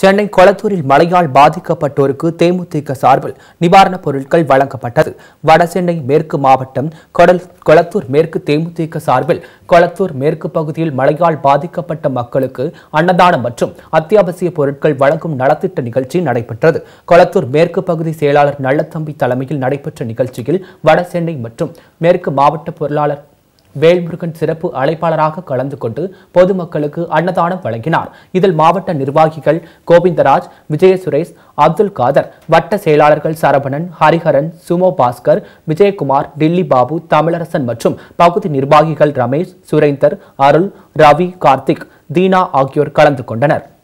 சென்னை கொளத்தூரில் மழையால் பாதிக்கப்பட்டோருக்கு தேமுதிக சார்பில் நிவாரணப் பொருட்கள் வழங்கப்பட்டது வடசென்னை மேற்கு மாவட்டம் கொடல் கொளத்தூர் மேற்கு தேமுதிக சார்பில் கொளத்தூர் மேற்கு பகுதியில் மழையால் பாதிக்கப்பட்ட மக்களுக்கு அன்னதானம் மற்றும் அத்தியாவசிய பொருட்கள் வழங்கும் நலத்திட்ட நிகழ்ச்சி நடைபெற்றது கொளத்தூர் மேற்கு பகுதி செயலாளர் நல்லத்தம்பி தலைமையில் நடைபெற்ற நிகழ்ச்சியில் வடசென்னை மற்றும் மேற்கு மாவட்ட பொருளாளர் வேல்முருகன் சிறப்பு அழைப்பாளராக கலந்து கொண்டு பொதுமக்களுக்கு அன்னதானம் வழங்கினார் இதில் மாவட்ட நிர்வாகிகள் கோவிந்தராஜ் விஜய சுரேஷ் அப்துல் காதர் வட்ட செயலாளர்கள் சரவணன் ஹரிஹரன் சுமோ பாஸ்கர் விஜயகுமார் டில்லி பாபு தமிழரசன் மற்றும் பகுதி நிர்வாகிகள் ரமேஷ் சுரேந்தர் அருள் ரவி கார்த்திக் தீனா ஆகியோர் கலந்து கொண்டனர்